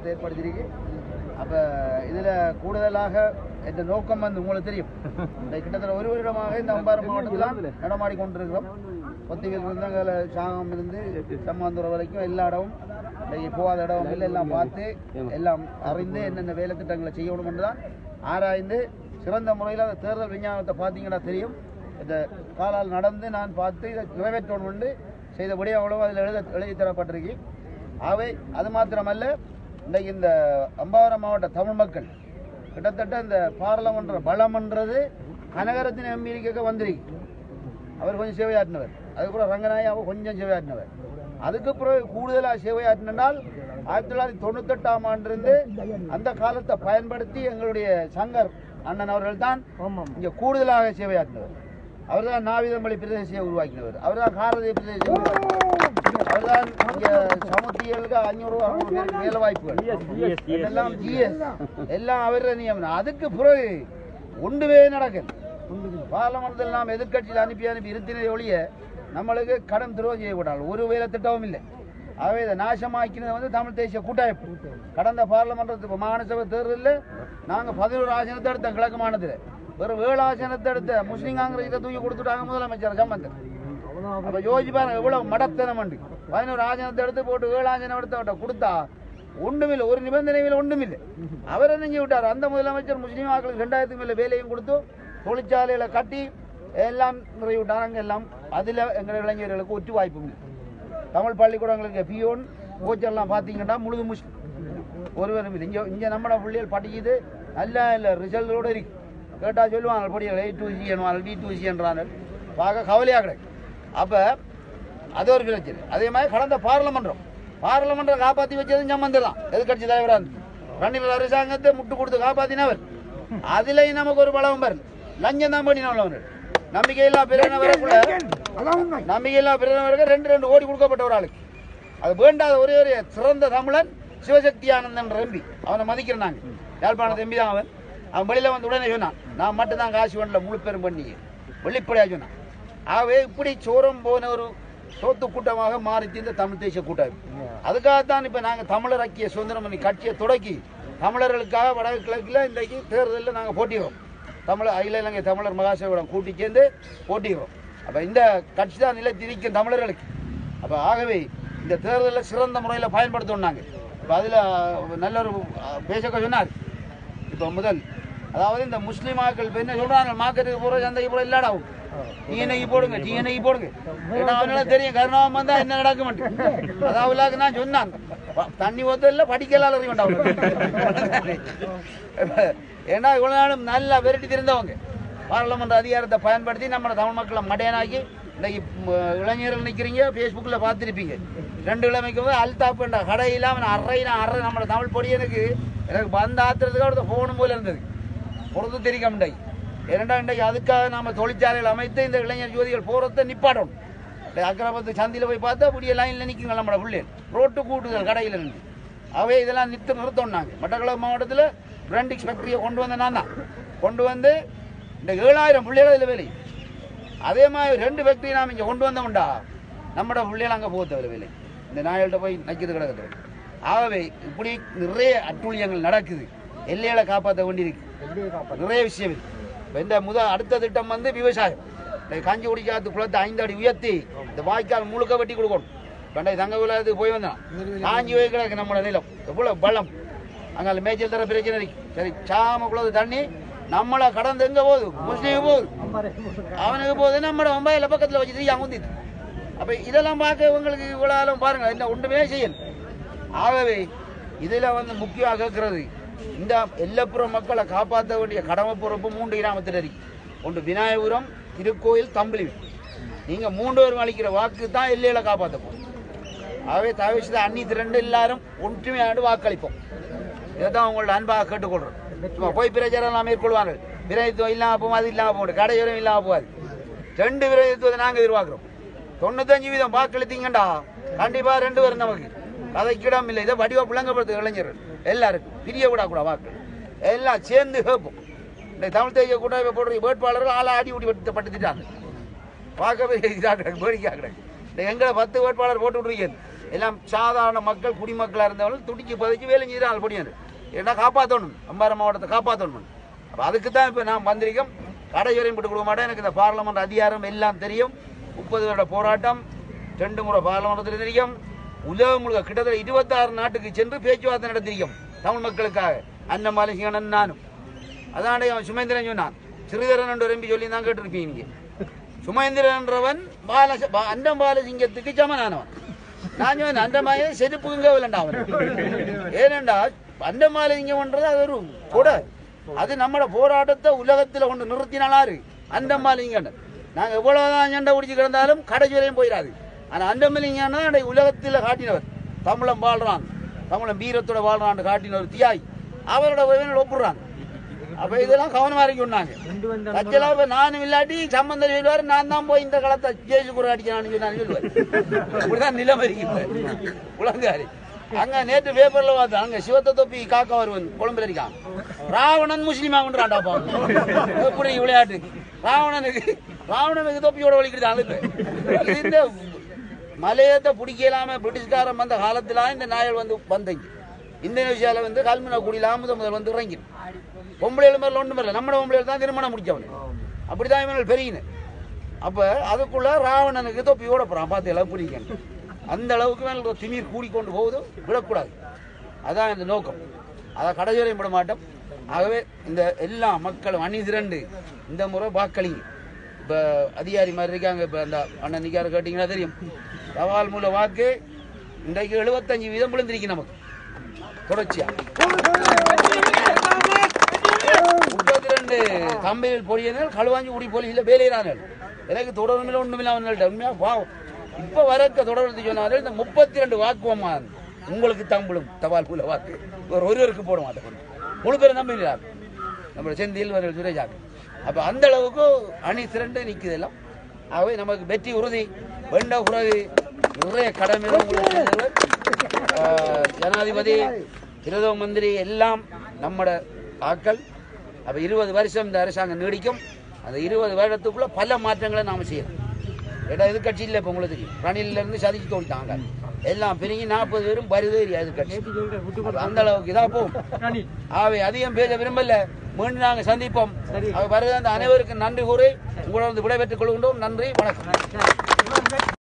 ஏற்படுத்தியிருக்கு அப்போ இதில் கூடுதலாக இந்த நோக்கம் வந்து உங்களுக்கு தெரியும் இந்த கிட்டத்தட்ட ஒரு வருடமாக இந்த அம்பாறை மாவட்டத்தில் நடமாடி கொண்டிருக்கிறோம் கொத்திகள் இருந்து அங்கே சாகம் இருந்து சம்மாந்துறை வரைக்கும் எல்லா இடமும் இன்னைக்கு போகாத இடம் இல்லை எல்லாம் பார்த்து எல்லாம் அறிந்து என்னென்ன வேலை திட்டங்களை செய்யணும் என்று தான் ஆராய்ந்து சிறந்த முறையில் அந்த தேர்தல் விஞ்ஞானத்தை பார்த்தீங்கன்னா தெரியும் இந்த காலால் நடந்து நான் பார்த்து இதை நிறைவேற்றணும் என்று செய்தபடி அவ்வளவு அதில் எழுத எழுதி தரப்பட்டிருக்கு ஆகவே அது மாத்திரமல்ல இன்றைக்கு இந்த அம்பாவரம் மாவட்ட தமிழ் மக்கள் கிட்டத்தட்ட இந்த பாராளுமன்ற பலம்ன்றது கனகரத்தின் எம்பி இருக்க வந்திருக்கு அவர் கொஞ்சம் சேவையாற்றினவர் அதுக்கப்புறம் ரங்கநாயாவும் கொஞ்சம் சேவையாற்றினவர் அதுக்கு பிறகு கூடுதலாக சேவையாற்றினால் ஆயிரத்தி தொள்ளாயிரத்தி தொண்ணூத்தெட்டாம் ஆண்டிலிருந்து அந்த காலத்தை பயன்படுத்தி எங்களுடைய சங்கர் அண்ணன் அவர்கள் தான் இங்கே கூடுதலாக சேவையாற்றினவர் அவர் தான் நாவிதம்பள்ளி பிரதேசியை உருவாக்கினவர் அவர் தான் காரதே பிரதேசியை உருவாக்கினவர் அவர் தான் இங்கே சமுத்திகளுக்கு அஞ்சூறு அறுநூறு பேருக்கு வேலை வாய்ப்புகள் எல்லாம் ஜிஎஸ் எல்லாம் அவர நியமனம் அதுக்கு பிறகு ஒன்றுமே நடக்கல பார்லமெண்டத்தில் நாம் எதிர்க்கட்சியில் அனுப்பி அனுப்பி இருத்தினதை ஒழிய நம்மளுக்கு கடன் துரோகம் செய்யக்கூடாது ஒரு வேலை திட்டமும் இல்லை ஆகவே இதை நாசமாக்கினது வந்து தமிழ் தேசிய கூட்டமைப்பு கடந்த பார்லமெண்ட் மாநிலசபை தேர்தலில் நாங்கள் பதினோரு ஆசனத்தை எடுத்தோம் கிழக்கு மாநிலத்தில் வெறும் ஏழு ஆசனத்தை எடுத்த முஸ்லீம் காங்கிரஸை தூக்கி கொடுத்துட்டாங்க முதலமைச்சர் சம்பந்தர் அப்ப யோசிச்சு பாருங்க எவ்வளவு மடத்தனம் உண்டு பதினோரு ஆசனத்தை எடுத்து போட்டு ஏழு ஆசனம் எடுத்து கொடுத்தா ஒன்றுமில்லை ஒரு நிபந்தனையில் ஒன்றுமில்லை அவர் என்ன செஞ்சு விட்டார் அந்த முதலமைச்சர் முஸ்லீம் ஆக்களுக்கு ரெண்டாயிரத்துக்கு மேல வேலையும் கொடுத்து தொழிற்சாலையில கட்டி எல்லாம் நிறைவு விட்டாங்க எல்லாம் அதுல எங்கள் இளைஞர்களுக்கு ஒற்று வாய்ப்பும் இல்லை தமிழ் பள்ளிக்கூடங்களுக்கு பியோன் கோச்சர்லாம் பார்த்தீங்கன்னா முழுது முஸ்லீம் ஒருவரும் இல்லை இங்கே இங்கே நம்மளோட பிள்ளைகள் படிக்குது நல்ல இல்லை ரிசல்ட்டோட இருக்கு கேட்டால் சொல்லுவாங்க படிகள் எயிட் டூ சி என்றாங்க டி டூ சி என்றாங்க பார்க்க கவலையாக கிடக்கு அப்போ அது ஒரு பிரச்சனை அதே மாதிரி கடந்த பார்லமென்றம் பார்லமென்றம் காப்பாற்றி வச்சது சம்பந்தம் தான் எதிர்கட்சி தலைவராக இருந்து ரணில் அரசாங்கத்தை முட்டு கொடுத்து காப்பாற்றினவர் அதுலேயும் நமக்கு ஒரு பலம் வரல லஞ்சம் தான் பண்ணினவன் நம்பிக்கையில்லா பிறன வரக்குள்ள நம்பிக்கையில்லா பிறன வரக்க ரெண்டு ரெண்டு கோடி கொடுக்கப்பட்ட ஒரு ஆளுக்கு அது வேண்டாத ஒரே ஒரு சிறந்த தமிழன் சிவசக்தி ஆனந்தன் எம்பி அவனை மதிக்கிறேன் நாங்க யாழ்ப்பாணத்து எம்பி தான் அவன் அவன் வெளியில வந்து உடனே சொன்னான் நான் மட்டும் தான் காசு பண்ணல முழு பெரும் பண்ணி வெளிப்படையா சொன்னான் ஆகவே இப்படி சோரம் போன ஒரு சோத்து கூட்டமாக மாறிச்சு இந்த தமிழ் தேசிய கூட்டம் அதுக்காகத்தான் இப்ப நாங்க தமிழர் ஐக்கிய சுதந்திரம் பண்ணி கட்சியை தொடக்கி தமிழர்களுக்காக வடக்கு கிழக்கில் இன்றைக்கு தேர்தலில் நாங்கள் போட்டிடுறோம் தமிழ் அகில இலங்கை தமிழர் மகாசேவிடம் கூட்டி சேர்ந்து போட்டிடுறோம் அப்ப இந்த கட்சி தான் நிலைத்திருக்கும் தமிழர்களுக்கு அப்ப ஆகவே இந்த தேர்தலில் சிறந்த முறையில் பயன்படுத்தணும் நாங்கள் இப்போ அதில் நல்ல ஒரு பேசக்க சொன்னார் இப்போ முதல் அதாவது இந்த முஸ்லீம் ஆக்கள் இப்ப என்ன சொல்றாங்க மார்க்கெட்டுக்கு போகிற சந்தைக்கு போகிற இல்லாடாவும் டிஎன்ஐக்கு போடுங்க டிஎன்ஐக்கு போடுங்க ஏன்னா அவனால தெரியும் கருணாவும் வந்தா என்ன நடக்க மாட்டேன் அதாவது நான் சொன்னான் ப- தண்ணி ஒத்தல படிக்கலாம் அறிய வேண்டாம் ஏன்னா இவ்வளவு நாளும் நல்லா விரட்டி தெரிந்தவங்க பாராளுமன்ற அதிகாரத்தை பயன்படுத்தி நம்ம தமிழ் மக்களை மடையனாக்கி இன்னைக்கு ம, இளைஞர்கள் நிற்கிறீங்க ஃபேஸ்புக்கில் பார்த்துருப்பீங்க ரெண்டு கிழமைக்கு வந்து அல்தாப்புன்ற கடையில் அவன் அறையினா அறை நம்ம தமிழ் பொடியனுக்கு எனக்கு பந்த ஆத்துறதுக்கு அவரது ஃபோனும் போல இருந்தது பொறுத்து தெரிவிக்க முடியாது இரண்டாம் இன்றைக்கு அதுக்காக நாம தொழிற்சாலைகள் அமைத்து இந்த இளைஞர் ஜோதிகள் போறதை நிப்பாட்டணும் இந்த அக்கிரமத்து சந்தியில் போய் பார்த்தா அப்படியே லைனில் நிற்குங்க நம்மளோட பிள்ளைகள் ரோட்டு கூட்டுதல் கடையில் இருந்து அவை இதெல்லாம் நிறுத்த நிறுத்தம் நாங்கள் மட்டக்களப்பு மாவட்டத்தில் பிராண்டிக்ஸ் ஃபேக்டரியை கொண்டு வந்த நான் தான் கொண்டு வந்து இந்த ஏழாயிரம் பிள்ளைகள் இதில் வேலை அதே மாதிரி ரெண்டு ஃபேக்டரி நாம் இங்கே கொண்டு வந்தோம்டா நம்மட பிள்ளைகள் அங்கே போக தேவை வேலை இந்த நாய்கள்கிட்ட போய் நக்கிது கிடக்குது ஆகவே இப்படி நிறைய அட்டூழியங்கள் நடக்குது எல்லைகளை காப்பாற்ற வேண்டியிருக்கு நிறைய விஷயம் இருக்கு இப்ப இந்த முதல் அடுத்த திட்டம் வந்து விவசாயம் இந்த காஞ்சி குடிக்காத்து குளத்தை ஐந்து அடி உயர்த்தி இந்த வாய்க்கால் முழுக்க வெட்டி கொடுக்கணும் பண்டை தங்க விழாத்துக்கு போய் வந்தான் காஞ்சி போய் கிடக்கு நம்மளோட நிலம் எவ்வளவு பலம் அங்கே மேய்ச்சல் தர பிரச்சனை இருக்கு சரி சாம குளத்து தண்ணி நம்மளை கடந்து எங்க போகுது முஸ்லீம் போகுது அவனுக்கு போகுது நம்மளோட ஒம்பாயில பக்கத்தில் வச்சு அங்கே ஊந்திட்டு அப்ப இதெல்லாம் பார்க்க உங்களுக்கு இவ்வளவு ஆளும் பாருங்க என்ன ஒன்றுமே செய்யல ஆகவே இதுல வந்து முக்கியமாக கேட்கிறது இந்த எல்லப்புறம் மக்களை காப்பாற்ற வேண்டிய கடமை பொறுப்பு மூன்று கிராமத்தில் இருக்கு ஒன்று விநாயகபுரம் திருக்கோயில் தம்பளி நீங்க மூன்று பேரும் அளிக்கிற வாக்கு தான் எல்லையில காப்பாற்ற போகும் ஆகவே தவிர்த்து அன்னி திரண்டு எல்லாரும் ஒற்றுமையாண்டு வாக்களிப்போம் இதைத்தான் உங்களோட அன்பாக கேட்டுக்கொள்றோம் சும்மா போய் பிரச்சாரம் எல்லாம் மேற்கொள்வாங்க விரைத்துவம் இல்லாம போகும் அது இல்லாம போகும் கடையோரம் இல்லாம போகாது ரெண்டு விரைத்துவத்தை நாங்க எதிர்பார்க்கிறோம் தொண்ணூத்தஞ்சு வீதம் வாக்களித்தீங்கண்டா கண்டிப்பா ரெண்டு பேரும் நமக்கு கதைக்கு இடம் இல்லை இதை வடிவா புழங்கப்படுத்து இளைஞர்கள் எல்லாருக்கும் பிரிய விடக்கூடாது வாக்கு எல்லாம் சேர்ந்து கேட்போம் இந்த தமிழ் தேசிய கூட்டமைப்பு போடுற வேட்பாளர்கள் ஆளை ஆடி ஊடி வெட்டு பட்டுத்திட்டாங்க பார்க்கவே இதாக கிடக்கு வேடிக்கையாக கிடக்கு இந்த எங்களை பத்து வேட்பாளர் போட்டு விட்ருக்கீங்க எல்லாம் சாதாரண மக்கள் குடிமக்களாக இருந்தவர்கள் துடிச்சு பதைச்சு வேலை செய்து ஆள் படியாது ஏன்னா காப்பாற்றணும் அம்பாறை மாவட்டத்தை காப்பாற்றணும் அப்போ அதுக்கு தான் இப்போ நான் வந்திருக்கோம் கடை வரையும் போட்டு கொடுக்க மாட்டேன் எனக்கு இந்த பார்லமெண்ட் அதிகாரம் எல்லாம் தெரியும் முப்பது வருட போராட்டம் ரெண்டு முறை பார்லமெண்டத்தில் தெரியும் உலகம் முழுக்க கிட்டத்தட்ட இருபத்தாறு நாட்டுக்கு சென்று பேச்சுவார்த்தை நடத்திருக்கோம் தமிழ் மக்களுக்காக அண்ணன் மாலிசிங்கண்ணன் நானும் அதான் அவன் சுமேந்திரன் சொன்னான் சிறிதரன் என்று விரும்பி சொல்லி தான் கேட்டிருப்பீங்க நீங்க சுமேந்திரன்றவன் பால பா- அண்டம் பாலசிங்கத்துக்கு சமனானவன் நான் சொன்னேன் அந்த மாதிரி செருப்புங்க இல்லைண்டா அவன் ஏனண்டா அண்டம் பாலசிங்கம்ன்றது அது ஒரு கூட அது நம்மட போராட்டத்தை உலகத்தில் கொண்டு நிறுத்தினாலாரு அண்டம் பாலசிங்கன்னு நாங்கள் எவ்வளவுதான் சண்டை பிடிச்சி கிடந்தாலும் கடைசி வரையும் போயிடாது ஆனால் அண்டமலிங்கன்னா உலகத்தில் காட்டினவர் தமிழன் வாழ்றான் தமிழன் வீரத்தோட வாழ்றான்னு காட்டினவர் தியாய் அவரோட உறவினர் ஒப்புறாங்க அப்ப இதெல்லாம் கவனமா இருக்கு சொன்னாங்க லட்சலா இப்ப நானும் இல்லாட்டி சம்பந்தம் சொல்லுவாரு நான் தான் போய் இந்த காலத்தை ஜேசு குரு அடிச்சான்னு சொன்னான்னு சொல்லுவாரு இப்படிதான் நிலைமை இருக்கு இப்ப உலகாரி அங்க நேற்று பேப்பர்ல பார்த்தேன் அங்க சிவத்த தொப்பி காக்கா வருவன் கொழும்புல இருக்கான் ராவணன் முஸ்லீமா கொண்டுறான்டாப்பா எப்படி விளையாட்டு ராவணனுக்கு ராவணனுக்கு தொப்பியோட வலிக்கிறது அழுப்பு இது இந்த மலையத்தை பிடிக்கலாம பிரிட்டிஷ்காரன் வந்த காலத்துல இந்த நாயல் வந்து வந்தீங்க இந்தோனேஷியால வந்து கல்முனா குடியிலாம முதல் வந்து இறங்கி பொம்பளைகள் மேல ஒன்றும் இல்லை நம்ம பொம்பளைகள் தான் திருமணம் முடிச்சவன் அப்படிதான் இவங்க பெரியன அப்ப அதுக்குள்ள ராவணனுக்கு தொப்பியோட போறான் பார்த்து எல்லாம் பிடிக்கணும் அந்த அளவுக்கு மேல திமிர் கூடிக்கொண்டு போகுது விடக்கூடாது அதான் இந்த நோக்கம் அதை கடைசிவரையும் விட மாட்டோம் ஆகவே இந்த எல்லா மக்களும் அணி திரண்டு இந்த முறை வாக்களிங்க இப்போ அதிகாரி மாதிரி இருக்காங்க இப்போ அந்த அண்ணன் நிக்கார கேட்டிங்கன்னா தெரியும் தபால் மூல வாக்கு இன்றைக்கு எழுபத்தஞ்சு வீதம் விழுந்திருக்கு நமக்கு தொடர்ச்சியா முப்பத்தி ரெண்டு கம்பெனியில் பொழியனால் களுவாஞ்சி குடி போலீஸில் வேலையிறார்கள் எனக்கு தொடர்பில் ஒன்றுமில்ல அவங்கள்ட்ட உண்மையா வா இப்போ வரக்க தொடர்ந்து சொன்னார்கள் இந்த முப்பத்தி ரெண்டு வாக்குவமா உங்களுக்கு தம்பளும் தபால் மூல வாக்கு ஒரு ஒருவருக்கு போட மாட்டேன் முழு பேரும் நம்பினார் நம்ம செந்தில் ஒரு சுரேஷாக்கு அப்போ அந்த அளவுக்கு அணி திரண்டு நிற்குது எல்லாம் ஆகவே நமக்கு வெற்றி உறுதி வெண்ட உறவு நிறைய கடமைகள் உங்களுக்கு செய்தவர். ஆஹ், ஜனாதிபதி பிரதம மந்திரி எல்லாம் நம்மட ஆக்கள் அப்ப இருபது வருஷம் இந்த அரசாங்கம் நீடிக்கும் அந்த இருபது வருடத்துக்குள்ள பல மாற்றங்களை நாம செய்யலாம் ஏடா எதிர்கட்சி இல்லை இப்போ உங்களுக்கு தெரியும் ரணில இருந்து சதிச்சு தோல்ட்டாங்க எல்லாம் பிரிஞ்சு நாற்பது பேரும் பரிதேறி எதிர்கட்சி அப்ப அந்த அளவுக்கு இதா போகும் ஆகவே அதிகம் பேச விரும்பல மீண்டும் நாங்கள் சந்திப்போம் அவர் வருகிற அந்த அனைவருக்கும் நன்றி கூறி உங்களோட விடைபெற்றுக் கொள்கின்றோம் நன்றி வணக்கம்